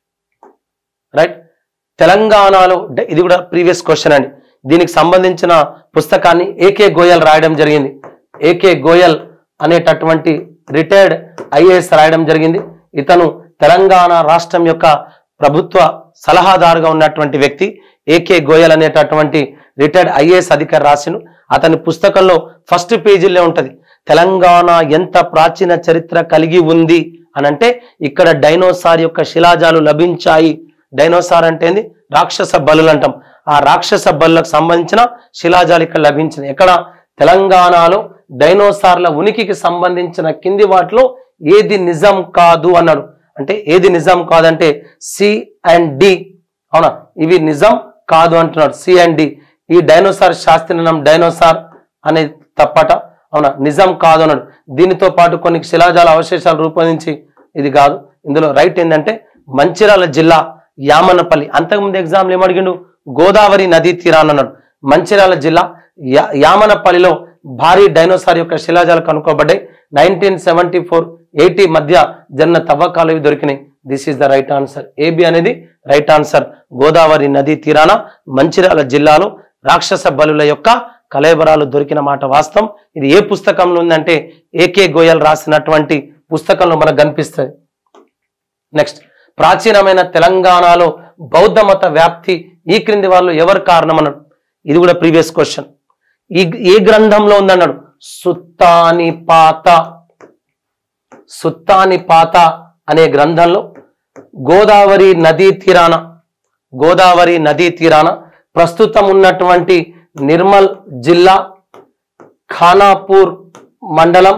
రైట్ తెలంగాణలో డ- ఇది కూడా ప్రీవియస్ క్వశ్చన్ అండి దీనికి సంబంధించిన పుస్తకాన్ని ఏకే గోయల్ రాయడం జరిగింది ఏకే గోయల్ అనేటటువంటి రిటైర్డ్ ఐఏఎస్ రాయడం జరిగింది ఇతను తెలంగాణ రాష్ట్రం యొక్క ప్రభుత్వ సలహాదారుగా ఉన్నటువంటి వ్యక్తి ఏకే గోయల్ అనేటటువంటి రిటైర్డ్ ఐఏఎస్ అధికారి రాసిను అతని పుస్తకంలో ఫస్ట్ పేజీలో ఉంటది తెలంగాణ ఎంత ప్రాచీన చరిత్ర కలిగి ఉంది అని అంటే ఇక్కడ డైనోసార్ యొక్క శిలాజాలు లభించాయి డైనోసార్ అంటే ఏంది రాక్షస బలులు అంటాం ఆ రాక్షస బలులకు సంబంధించిన శిలాజాలు ఇక్కడ లభించినాయి ఎక్కడ తెలంగాణలో డైనోసార్ల ఉనికికి సంబంధించిన కింది వాటిలో ఏది నిజం కాదు అన్నాడు అంటే ఏది నిజం కాదంటే సి అండ్ డి అవునా ఇవి నిజం కాదు అంటున్నాడు సి అండ్ డి ఈ డైనోసార్ శాస్త్రీయ డైనోసార్ అనేది తప్పట అవునా నిజం కాదు అన్నాడు దీనితో పాటు కొన్ని శిలాజాల అవశేషాలు రూపొందించి ఇది కాదు ఇందులో రైట్ ఏంటంటే మంచిర్యాల జిల్లా యామనపల్లి అంతకుముందు ఎగ్జామ్లు ఏమడిగిండు గోదావరి నదీ తీరాన్ని అన్నాడు మంచిర్యాల జిల్లా యా- యామనపల్లిలో భారీ డైనోసార్ యొక్క శిలాజాలు కనుక్కోబడ్డాయి నైన్టీన్ సెవెంటీ ఫోర్ ఎయిటీ మధ్య జరిగిన తవ్వకాలు ఇవి దొరికినాయి this is the right answer AB అనేది రైట్ ఆన్సర్ గోదావరి నదీ తీరాన మంచిర్యాల జిల్లాలో రాక్షస బలుల యొక్క కలేబరాలు దొరికిన మాట వాస్తవం ఇది ఏ పుస్తకంలో ఉందంటే ఏకే గోయల్ రాసినటువంటి పుస్తకంలో మనకు కనిపిస్తుంది నెక్స్ట్ ప్రాచీనమైన తెలంగాణలో బౌద్ధ మత వ్యాప్తి ఈ క్రింది వాళ్ళు ఎవరు కారణం అన్నాడు ఇది కూడా ప్రీవియస్ క్వశ్చన్ ఈ ఏ గ్రంథంలో ఉందన్నాడు సుత్తాని పాత సుత్తాని పాత అనే గ్రంథంలో గోదావరి నదీ తీరాన గోదావరి నదీ తీరాన ప్రస్తుతం ఉన్నటువంటి నిర్మల్ జిల్లా ఖానాపూర్ మండలం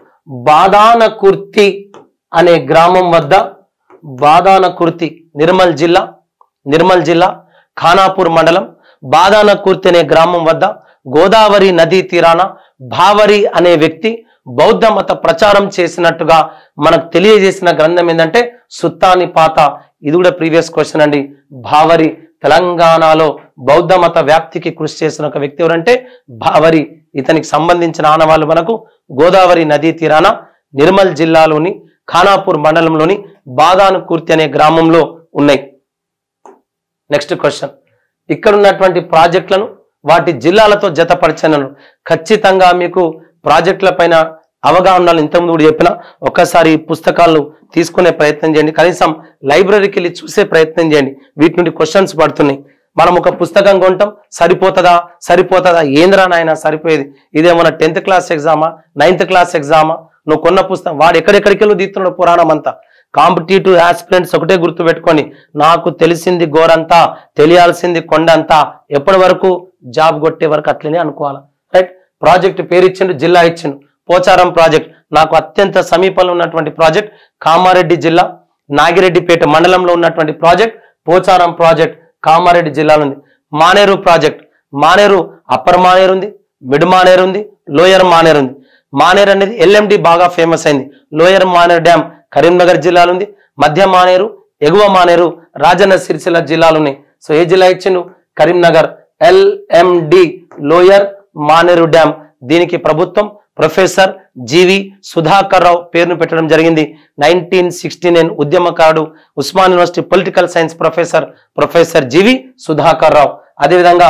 బాదానకుర్తి అనే గ్రామం వద్ద బాదానకుర్తి నిర్మల్ జిల్లా నిర్మల్ జిల్లా ఖానాపూర్ మండలం బాదానకుర్తి అనే గ్రామం వద్ద గోదావరి నదీ తీరాన భావరి అనే వ్యక్తి బౌద్ధ మత ప్రచారం చేసినట్టుగా మనకు తెలియజేసిన గ్రంథం ఏంటంటే సుత్తాని పాత ఇది కూడా ప్రీవియస్ క్వశ్చన్ అండి భావరి తెలంగాణలో బౌద్ధ మత వ్యాప్తికి కృషి చేసిన ఒక వ్యక్తి ఎవరంటే భావరి ఇతనికి సంబంధించిన ఆనవాళ్ళు మనకు గోదావరి నదీ తీరాన నిర్మల్ జిల్లాలోని ఖానాపూర్ మండలంలోని బాదానుకూర్తి అనే గ్రామంలో ఉన్నాయి నెక్స్ట్ క్వశ్చన్ ఇక్కడ ఉన్నటువంటి ప్రాజెక్టులను వాటి జిల్లాలతో జతపరచనను ఖచ్చితంగా మీకు ప్రాజెక్టుల పైన అవగాహన ఉండాలని ఇంతకుముందు కూడా చెప్పిన ఒక్కసారి ఈ పుస్తకాలు తీసుకునే ప్రయత్నం చేయండి కనీసం లైబ్రరీకి వెళ్ళి చూసే ప్రయత్నం చేయండి వీటి నుండి క్వశ్చన్స్ పడుతున్నాయి మనం ఒక పుస్తకం కొంటాం సరిపోతుందా సరిపోతుందా ఏంద్రా నాయన సరిపోయేది ఇదేమన్నా టెన్త్ క్లాస్ ఎగ్జామా నైన్త్ క్లాస్ ఎగ్జామా నువ్వు కొన్న పుస్తకం వాడు ఎక్కడెక్కడికి వెళ్ళి తీస్తున్నాడు పురాణం అంతా కాంపిటేటివ్ ఆస్పిరెంట్స్ ఒకటే గుర్తు పెట్టుకొని నాకు తెలిసింది గోరంతా తెలియాల్సింది కొండంతా ఎప్పటి వరకు జాబ్ కొట్టే వరకు అట్లనే అనుకోవాలి రైట్ ప్రాజెక్ట్ పేరు ఇచ్చిండు జిల్లా ఇచ్చిండు పోచారం ప్రాజెక్ట్ నాకు అత్యంత సమీపంలో ఉన్నటువంటి ప్రాజెక్ట్ కామారెడ్డి జిల్లా నాగిరెడ్డిపేట మండలంలో ఉన్నటువంటి ప్రాజెక్ట్ పోచారం ప్రాజెక్ట్ కామారెడ్డి జిల్లాలో ఉంది మానేరు ప్రాజెక్ట్ మానేరు అప్పర్ మానేరు ఉంది మిడ్ మానేరు ఉంది లోయర్ మానేరు ఉంది మానేరు అనేది ఎల్ఎండి బాగా ఫేమస్ అయింది లోయర్ మానేరు డ్యామ్ కరీంనగర్ జిల్లాలో ఉంది మధ్య మానేరు ఎగువ మానేరు రాజన్న సిరిసిల్ల జిల్లాలు ఉన్నాయి సో ఏ జిల్లా ఇచ్చిండు Karimnagar LMD lower Maneru dam దీనికి ప్రభుత్వం ప్రొఫెసర్ జీవి సుధాకర్ రావు పేరును పెట్టడం జరిగింది నైన్టీన్ సిక్స్టీ నైన్ ఉద్యమకారుడు Osman university political science professor professor GV Sudhakar Rao అదేవిధంగా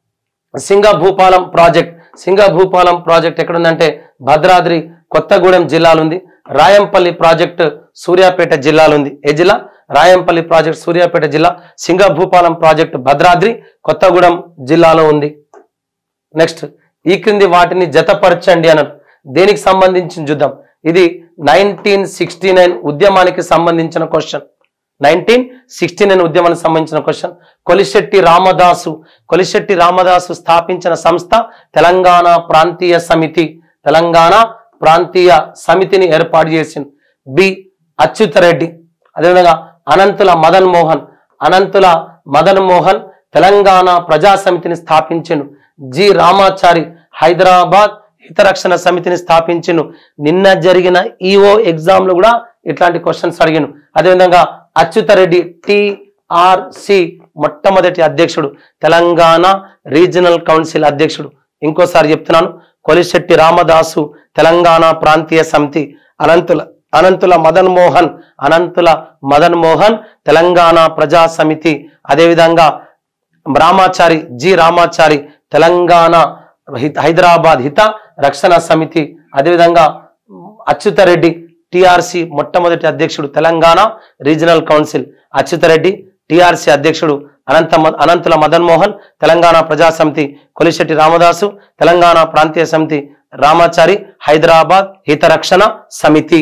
సింగభూపాలం ప్రాజెక్ట్ సింగభూపాలం ప్రాజెక్ట్ ఎక్కడుందంటే భద్రాద్రి కొత్తగూడెం జిల్లాలో ఉంది రాయంపల్లి ప్రాజెక్ట్ సూర్యాపేట జిల్లాలో ఉంది ఏ జిల్లా రాయంపల్లి ప్రాజెక్ట్ సూర్యాపేట జిల్లా సింగభూపాలం ప్రాజెక్ట్ భద్రాద్రి కొత్తగూడెం జిల్లాలో ఉంది నెక్స్ట్ ఈ క్రింది వాటిని జతపరచండి అన్నారు దేనికి సంబంధించి చూద్దాం ఇది నైన్టీన్ సిక్స్టీ నైన్ ఉద్యమానికి సంబంధించిన క్వశ్చన్ నైన్టీన్ సిక్స్టీ నైన్ ఉద్యమానికి సంబంధించిన క్వశ్చన్ కొలిశెట్టి రామదాసు కొలిశెట్టి రామదాసు స్థాపించిన సంస్థ తెలంగాణ ప్రాంతీయ సమితి తెలంగాణ ప్రాంతీయ సమితిని ఏర్పాటు చేసింది బి అచ్యుతరెడ్డి అదేవిధంగా అనంతుల మదన్ మోహన్ అనంతుల మదన్ మోహన్ తెలంగాణ ప్రజా సమితిని స్థాపించెను జి రామాచారి హైదరాబాద్ హితరక్షణ సమితిని స్థాపించెను నిన్న జరిగిన ఈఓ ఎగ్జామ్ లో కూడా ఇట్లాంటి క్వశ్చన్స్ అడిగాను అదేవిధంగా అచ్యుతరెడ్డి టిఆర్సి మొట్టమొదటి అధ్యక్షుడు తెలంగాణ రీజనల్ కౌన్సిల్ అధ్యక్షుడు ఇంకోసారి చెప్తున్నాను కొలిశెట్టి రామదాసు తెలంగాణ ప్రాంతీయ సమితి అనంతుల అనంతుల మదన్ మోహన్ అనంతుల మదన్ మోహన్ తెలంగాణ ప్రజా సమితి అదేవిధంగా రామాచారి జి రామాచారి తెలంగాణ హిత- హైదరాబాద్ హిత రక్షణ సమితి అదేవిధంగా అచ్యుతరెడ్డి టిఆర్సి మొట్టమొదటి అధ్యక్షుడు Telangana regional council Achyutareddy TRC అధ్యక్షుడు అనంత అనంతుల మదన్ మోహన్ తెలంగాణ ప్రజా సమితి కొలిశెట్టి రామదాసు తెలంగాణ ప్రాంతీయ సమితి రామాచారి హైదరాబాద్ హితరక్షణ సమితి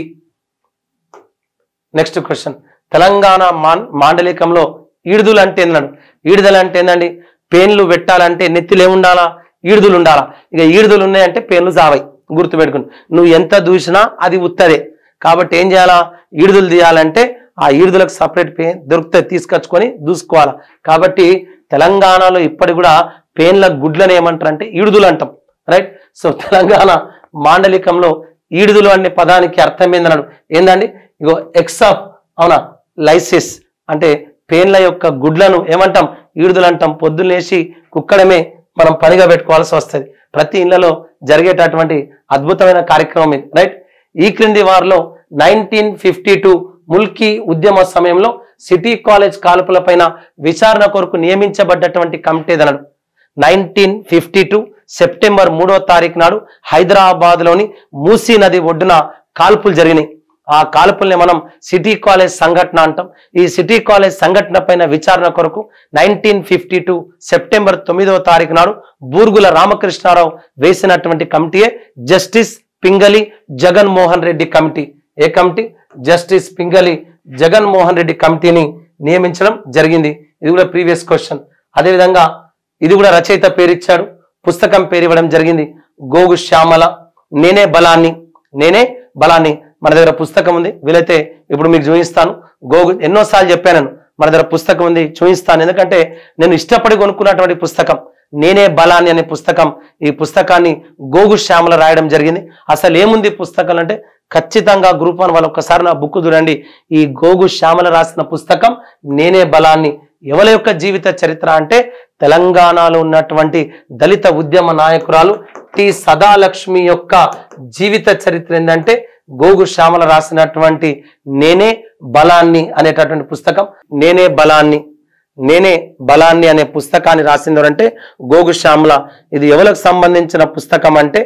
నెక్స్ట్ క్వశ్చన్ తెలంగాణ మాన్ మాండలికంలో ఈడుదులు అంటే ఏందన్నాడు ఈడుదలు అంటే ఏందండి పేన్లు పెట్టాలంటే నెత్తిలో ఏముండాలా ఈడుదులు ఉండాలా ఇక ఈడుదులు ఉన్నాయంటే పేన్లు జావాయి గుర్తుపెట్టుకుని నువ్వు ఎంత దూసినా అది ఉత్తదే కాబట్టి ఏం చేయాలా ఈడుదులు తీయాలంటే ఆ ఈడుదులకు సపరేట్ పెయిన్ దొరికితే తీసుకొచ్చుకొని దూసుకోవాలా కాబట్టి తెలంగాణలో ఇప్పటి కూడా పేన్ల గుడ్లను ఏమంటారు అంటే ఈడుదులు అంటాం రైట్ సో తెలంగాణ మాండలికంలో ఈడుదులు అనే పదానికి అర్థం ఏందన్నాడు ఏందండి ఇగో ఎక్సాప్ అవునా లైసిస్ అంటే పేన్ల యొక్క గుడ్లను ఏమంటాం ఈడుదులు అంటాం పొద్దున్నేసి కుక్కడమే మనం పనిగా పెట్టుకోవాల్సి వస్తుంది ప్రతి ఇళ్లలో జరిగేటటువంటి అద్భుతమైన కార్యక్రమం ఇది రైట్ ఈ క్రింది వారిలో నైన్టీన్ ఫిఫ్టీ టూ ముల్కీ ఉద్యమ సమయంలో సిటీ కాలేజ్ కాల్పులపైన విచారణ కొరకు నియమించబడ్డటువంటి కమిటీ ఏదన్నాడు నైన్టీన్ ఫిఫ్టీ టూ సెప్టెంబర్ మూడో తారీఖు నాడు హైదరాబాద్ లోని మూసీ నది ఒడ్డున కాల్పులు జరిగినాయి ఆ కాల్పుల్ని మనం సిటీ కాలేజ్ సంఘటన అంటాం ఈ సిటీ కాలేజ్ సంఘటన పైన విచారణ కొరకు నైన్టీన్ ఫిఫ్టీ టూ సెప్టెంబర్ తొమ్మిదవ తారీఖు నాడు బూర్గుల రామకృష్ణారావు వేసినటువంటి కమిటీయే జస్టిస్ పింగళి జగన్మోహన్ రెడ్డి కమిటీ ఏ కమిటీ జస్టిస్ పింగళి జగన్మోహన్ రెడ్డి కమిటీని నియమించడం జరిగింది ఇది కూడా ప్రీవియస్ క్వశ్చన్ అదేవిధంగా ఇది కూడా రచయిత పేరు ఇచ్చాడు పుస్తకం పేరు ఇవ్వడం జరిగింది గోగు శ్యామల నేనే బలాన్ని నేనే బలాన్ని మన దగ్గర పుస్తకం ఉంది వీలైతే ఇప్పుడు మీకు చూపిస్తాను గోగు ఎన్నోసార్లు చెప్పాను నేను. మన దగ్గర పుస్తకం ఉంది చూపిస్తాను ఎందుకంటే నేను ఇష్టపడి కొనుక్కున్నటువంటి పుస్తకం నేనే బలాన్ని అనే పుస్తకం ఈ పుస్తకాన్ని గోగు శ్యామల రాయడం జరిగింది అసలు ఏముంది పుస్తకం అంటే ఖచ్చితంగా గ్రూప్ వన్ వాళ్ళు ఒక్కసారి నా బుక్ చూడండి ఈ గోగు శ్యామల రాసిన పుస్తకం నేనే బలాన్ని ఎవరి యొక్క జీవిత చరిత్ర అంటే తెలంగాణలో ఉన్నటువంటి దళిత ఉద్యమ నాయకురాలు టి సదాలక్ష్మి యొక్క జీవిత చరిత్ర ఏంటంటే గోగు శ్యామల రాసినటువంటి నేనే బలాన్ని అనేటటువంటి పుస్తకం నేనే బలాన్ని నేనే బలాన్ని అనే పుస్తకాన్ని రాసింది అంటే గోగు శ్యామల ఇది ఎవరికి సంబంధించిన పుస్తకం అంటే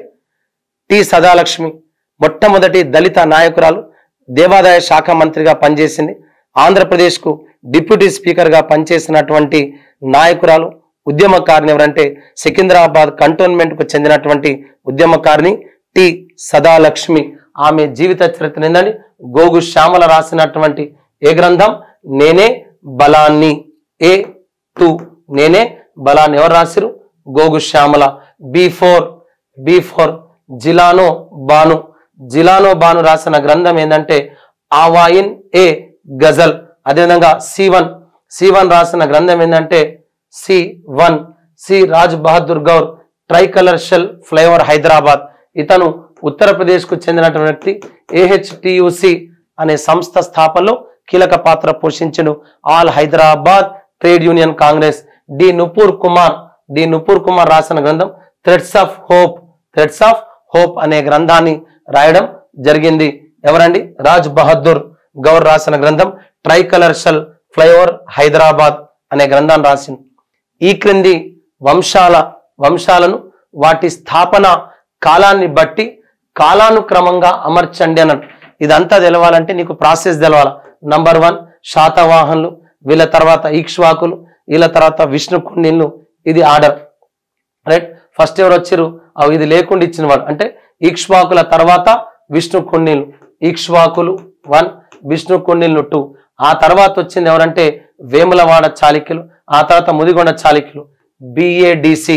టి సదాలక్ష్మి మొట్టమొదటి దళిత నాయకురాలు దేవాదాయ శాఖ మంత్రిగా పనిచేసింది ఆంధ్రప్రదేశ్కు డిప్యూటీ స్పీకర్గా పనిచేసినటువంటి నాయకురాలు ఉద్యమకారిని ఎవరంటే సికింద్రాబాద్ కంటోన్మెంట్కు చెందినటువంటి ఉద్యమకారిని టి సదాలక్ష్మి ఆమె జీవిత చరిత్ర ఏందండి గోగు శ్యామల రాసినటువంటి ఏ గ్రంథం నేనే బలాన్ని ఏ టూ నేనే బలాన్ని ఎవరు రాసిరు Gogu Shyamala B four B four Jilani Bano Jilani Bano రాసిన గ్రంథం ఏంటంటే ఆవాయిన్ ఏ గజల్ అదేవిధంగా సి వన్ సి వన్ రాసిన గ్రంథం ఏంటంటే C one C Raj Bahadur Gaur tricolour shell flyover Hyderabad ఇతను ఉత్తరప్రదేశ్ కు చెందినటువంటి వ్యక్తి ఏహెచ్టియుసి అనే సంస్థ స్థాపనలో కీలక పాత్ర పోషించను all Hyderabad trade union congress D Nupur Kumar D Nupur Kumar రాసిన గ్రంథం threads of hope threads of hope అనే గ్రంథాన్ని రాయడం జరిగింది ఎవరండి రాజ్ బహదూర్ గౌర్ రాసిన గ్రంథం tricolour shell flyover Hyderabad అనే గ్రంథాన్ని రాసింది ఈ క్రింది వంశాల వంశాలను వాటి స్థాపన కాలాన్ని బట్టి కాలానుక్రమంగా అమర్చండి అన్నాడు ఇదంతా తెలవాలంటే నీకు ప్రాసెస్ తెలవాలి నంబర్ వన్ శాతవాహనులు వీళ్ళ తర్వాత ఈక్ష్వాకులు వీళ్ళ తర్వాత విష్ణు కుండిన్లు ఇది ఆర్డర్ రైట్ ఫస్ట్ ఎవరు వచ్చారు అవి ఇది లేకుండా ఇచ్చిన వాడు అంటే ఈక్ష్వాకుల తర్వాత విష్ణు కుండిన్లు ఈక్ష్వాకులు వన్ విష్ణు కుండిన్లు టూ ఆ తర్వాత వచ్చింది ఎవరంటే వేములవాడ చాళుక్యులు ఆ తర్వాత ముదిగొండ చాళుక్యులు బిఏడిసి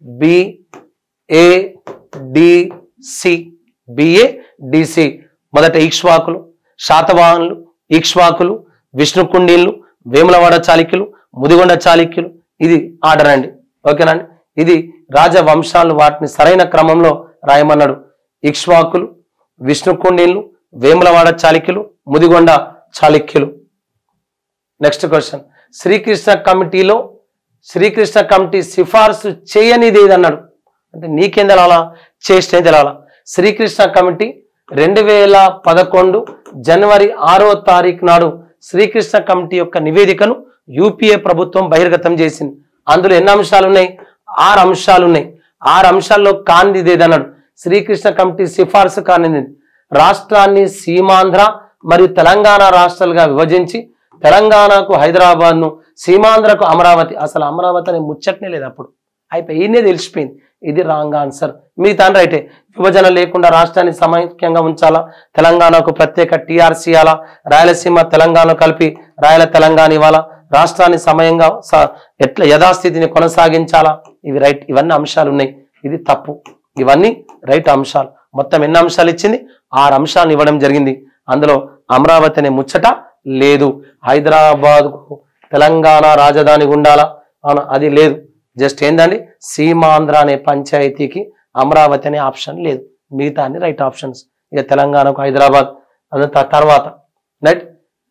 బిఏడిసి బిఏడిసి మొదట ఈక్ష్వాకులు శాతవాహనులు ఈక్ష్వాకులు విష్ణు కుండీలు వేములవాడ చాళుక్యులు ముదిగొండ చాళుక్యులు ఇది ఆర్డర్ అండి ఓకేనండి ఇది రాజవంశాలు వాటిని సరైన క్రమంలో రాయమన్నాడు ఇక్ష్వాకులు విష్ణు కుండీలు వేములవాడ చాళుక్యులు ముదిగొండ చాళుక్యులు నెక్స్ట్ క్వశ్చన్ శ్రీకృష్ణ కమిటీలో శ్రీకృష్ణ కమిటీ సిఫార్సు చేయనిది ఏది అన్నాడు అంటే నీకేం తెలవాలా చేస్తే తెలవాలా శ్రీకృష్ణ కమిటీ రెండు వేల పదకొండు జనవరి ఆరో తారీఖు నాడు శ్రీకృష్ణ కమిటీ యొక్క నివేదికను యూపీఏ ప్రభుత్వం బహిర్గతం చేసింది అందులో ఎన్ని అంశాలు ఉన్నాయి ఆరు అంశాలు ఉన్నాయి ఆరు అంశాల్లో కానిది ఏదన్నాడు శ్రీకృష్ణ కమిటీ సిఫార్సు కానిది రాష్ట్రాన్ని సీమాంధ్ర మరియు తెలంగాణ రాష్ట్రాలుగా విభజించి తెలంగాణకు హైదరాబాద్ ను సీమాంధ్రకు అమరావతి అసలు అమరావతి అనే ముచ్చట్నే లేదు అప్పుడు అయిపోయి ఈయనే తెలిసిపోయింది ఇది రాంగ్ ఆన్సర్ మిగతా రైటే విభజన లేకుండా రాష్ట్రాన్ని సమైక్యంగా ఉంచాలా తెలంగాణకు ప్రత్యేక టీఆర్సీ ఇవ్వాలా రాయలసీమ తెలంగాణ కలిపి రాయల తెలంగాణ ఇవ్వాలా రాష్ట్రాన్ని సమయంగా స- ఎట్లా యథాస్థితిని కొనసాగించాలా ఇవి రైట్ ఇవన్నీ అంశాలు ఉన్నాయి ఇది తప్పు ఇవన్నీ రైట్ అంశాలు మొత్తం ఎన్ని అంశాలు ఇచ్చింది ఆరు అంశాలను ఇవ్వడం జరిగింది అందులో అమరావతి అనే ముచ్చట లేదు హైదరాబాద్ తెలంగాణ రాజధాని ఉండాలా అవునా అది లేదు జస్ట్ ఏందండి సీమాంధ్ర అనే పంచాయతీకి అమరావతి అనే ఆప్షన్ లేదు మిగతా అన్ని రైట్ ఆప్షన్స్ ఇక తెలంగాణకు హైదరాబాద్ అదంతా తర్వాత రైట్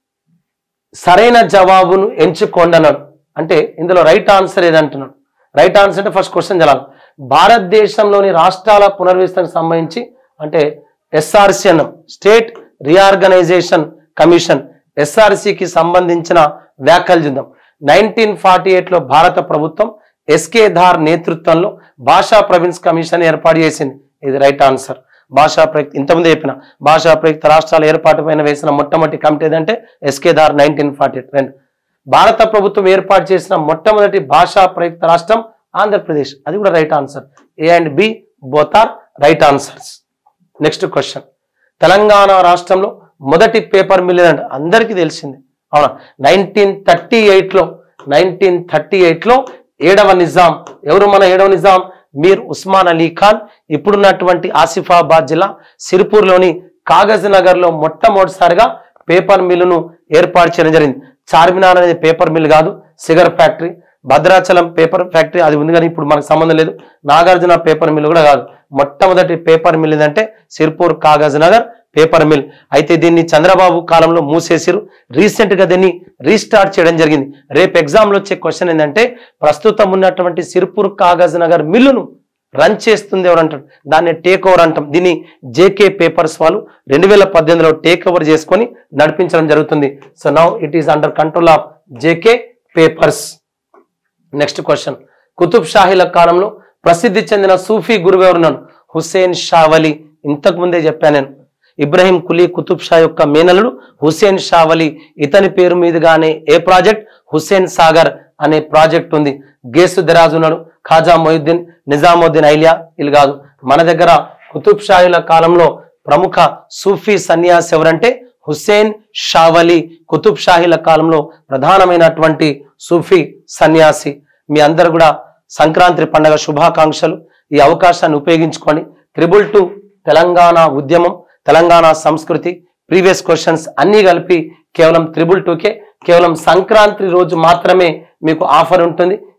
సరైన జవాబును ఎంచుకోండి అన్నాడు అంటే ఇందులో రైట్ ఆన్సర్ ఏదంటున్నాడు రైట్ ఆన్సర్ అంటే ఫస్ట్ క్వశ్చన్ చదవాలి భారతదేశంలోని రాష్ట్రాల పునర్విస్తరణకు సంబంధించి అంటే ఎస్ఆర్సి అన్నాం స్టేట్ రీఆర్గనైజేషన్ కమిషన్ ఎస్ఆర్సికి సంబంధించిన వ్యాఖ్యలు చూద్దాం నైన్టీన్ ఫార్టీ లో భారత ప్రభుత్వం ఎస్కే ధార్ నేతృత్వంలో భాషా ప్రవిన్స్ కమిషన్ ఏర్పాటు చేసింది ఇది రైట్ ఆన్సర్ భాషా ప్రయుక్త ఇంతకుముందే చెప్పిన భాషా ప్రయుక్త రాష్ట్రాల ఏర్పాటు పైన వేసిన మొట్టమొదటి కమిటీ ఏదంటే ఎస్కే ధార్ నైన్టీన్ ఫార్టీ రెండు భారత ప్రభుత్వం ఏర్పాటు చేసిన మొట్టమొదటి భాషా ప్రయుక్త రాష్ట్రం ఆంధ్రప్రదేశ్ అది కూడా right answer A and B both are right answers next question Telangana రాష్ట్రంలో మొదటి పేపర్ మిల్ అంటే అందరికీ తెలిసింది అవునా నైన్టీన్ థర్టీ ఎయిట్లో నైన్టీన్ థర్టీ ఎయిట్లో ఏడవ నిజాం ఎవరు మన ఏడవ నిజాం మీర్ ఉస్మాన్ అలీ ఖాన్ ఇప్పుడున్నటువంటి ఆసిఫాబాద్ జిల్లా సిరిపూర్లోని కాగజ్ నగర్లో మొట్టమొదటిసారిగా పేపర్ మిల్లును ఏర్పాటు చేయడం జరిగింది చార్మినార్ అనేది పేపర్ మిల్ కాదు cigar factory Bhadrachalam paper factory అది ఉంది కానీ ఇప్పుడు మనకు సంబంధం లేదు నాగార్జున పేపర్ మిల్ కూడా కాదు మొట్టమొదటి పేపర్ మిల్ ఏంటంటే సిర్పూర్ కాగజ్ నగర్ పేపర్ మిల్ అయితే దీన్ని చంద్రబాబు కాలంలో మూసేసిరు రీసెంట్ గా దీన్ని రీస్టార్ట్ చేయడం జరిగింది రేపు ఎగ్జామ్ లో వచ్చే క్వశ్చన్ ఏంటంటే ప్రస్తుతం ఉన్నటువంటి సిర్పూర్ కాగజ్ నగర్ మిల్లును రన్ చేస్తుంది ఎవరు అంటారు దాన్ని టేక్ ఓవర్ అంటాం దీన్ని జేకే పేపర్స్ వాళ్ళు రెండు వేల పద్దెనిమిదిలో టేక్ ఓవర్ చేసుకొని నడిపించడం జరుగుతుంది so now it is under control of JK papers next question Qutb షాహీల కాలంలో ప్రసిద్ధి చెందిన సూఫీ గురువు ఎవరున్నాడు హుసేన్ షావలి ఇంతకు ముందే చెప్పాను నేను ఇబ్రహీం కులీ కుతుబ్ షా యొక్క మేనలుడు హుసేన్ షావలి ఇతని పేరు మీదుగానే ఏ ప్రాజెక్ట్ హుసేన్ సాగర్ అనే ప్రాజెక్ట్ ఉంది గేసు దరాజ్ ఉన్నాడు ఖాజా మొయిద్దీన్ నిజాముద్దీన్ ఐలియా వీళ్ళు కాదు మన దగ్గర కుతుబ్ షాహీల కాలంలో ప్రముఖ సూఫీ సన్యాసి ఎవరంటే హుసేన్ షావలి కుతుబ్ షాహీల కాలంలో ప్రధానమైనటువంటి సూఫీ సన్యాసి మీ అందరు కూడా సంక్రాంతి పండగ శుభాకాంక్షలు ఈ అవకాశాన్ని ఉపయోగించుకొని త్రిబుల్ టు తెలంగాణ ఉద్యమం తెలంగాణ సంస్కృతి ప్రీవియస్ క్వశ్చన్స్ అన్నీ కలిపి కేవలం త్రిబుల్ టూకే కేవలం సంక్రాంతి రోజు మాత్రమే మీకు ఆఫర్ ఉంటుంది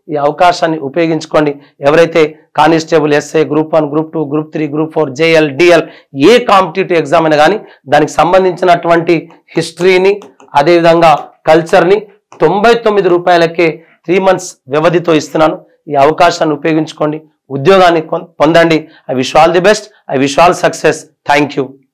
ఈ అవకాశాన్ని ఉపయోగించుకోండి ఎవరైతే constable SI group one group two group three group four JL DL ఏ కాంపిటేటివ్ ఎగ్జామ్ అయినా కానీ దానికి సంబంధించినటువంటి హిస్టరీని అదేవిధంగా కల్చర్ని తొంభై తొమ్మిది రూపాయలకే త్రీ మంత్స్ వ్యవధితో ఇస్తున్నాను ఈ అవకాశాన్ని ఉపయోగించుకోండి ఉద్యోగాన్ని కొన్- పొందండి I wish all the best I wish all success thank you